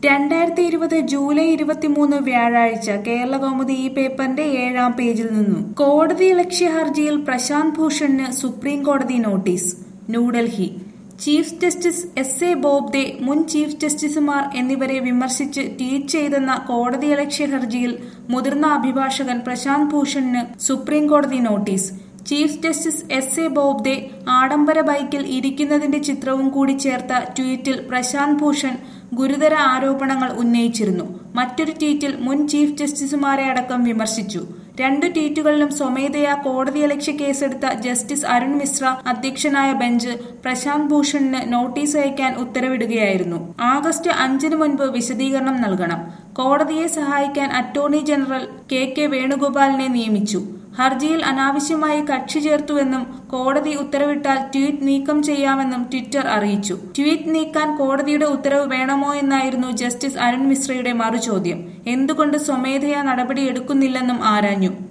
രണ്ടായിരത്തി ഇരുപത് ജൂലൈ ഇരുപത്തിമൂന്ന് വ്യാഴാഴ്ച കേരള കൗമുദി ഈ പേപ്പറിന്റെ ഏഴാം പേജിൽ നിന്നും കോടതി ലക്ഷ്യ ഹർജിയിൽ പ്രശാന്ത് ഭൂഷണിന് സുപ്രീം കോടതി notice New Delhi chief justice S A Bobde മുൻ ചീഫ് ജസ്റ്റിസുമാർ എന്നിവരെ വിമർശിച്ച് ട്വീറ്റ് ചെയ്തെന്ന കോടതിയലക്ഷ്യ ഹർജിയിൽ മുതിർന്ന അഭിഭാഷകൻ പ്രശാന്ത് ഭൂഷണിന് സുപ്രീം കോടതി notice chief justice S A Bobde ആഡംബര ബൈക്കിൽ ഇരിക്കുന്നതിന്റെ ചിത്രവും കൂടി ചേർത്ത ട്വീറ്റിൽ പ്രശാന്ത് ഭൂഷൺ ഗുരുതര ആരോപണങ്ങൾ ഉന്നയിച്ചിരുന്നു മറ്റൊരു ട്വീറ്റിൽ മുൻ ചീഫ് ജസ്റ്റിസുമാരെ അടക്കം വിമർശിച്ചു രണ്ട് ട്വീറ്റുകളിലും സ്വമേധയാ കോടതിയലക്ഷ്യ കേസെടുത്ത ജസ്റ്റിസ് അരുൺ മിശ്ര അധ്യക്ഷനായ ബെഞ്ച് പ്രശാന്ത് ഭൂഷണിന് നോട്ടീസ് അയക്കാൻ ഉത്തരവിടുകയായിരുന്നു ആഗസ്റ്റ് അഞ്ചിന് മുൻപ് വിശദീകരണം നൽകണം കോടതിയെ സഹായിക്കാൻ അറ്റോർണി ജനറൽ കെ കെ വേണുഗോപാലിനെ നിയമിച്ചു ഹർജിയിൽ അനാവശ്യമായി കക്ഷി ചേർത്തുവെന്നും കോടതി ഉത്തരവിട്ടാൽ ട്വീറ്റ് നീക്കം ചെയ്യാമെന്നും ട്വിറ്റർ അറിയിച്ചു ട്വീറ്റ് നീക്കാൻ കോടതിയുടെ ഉത്തരവ് വേണമോ എന്നായിരുന്നു ജസ്റ്റിസ് അരുൺ മിശ്രയുടെ മറുചോദ്യം എന്തുകൊണ്ട് സ്വമേധയാ നടപടിയെടുക്കുന്നില്ലെന്നും ആരാഞ്ഞു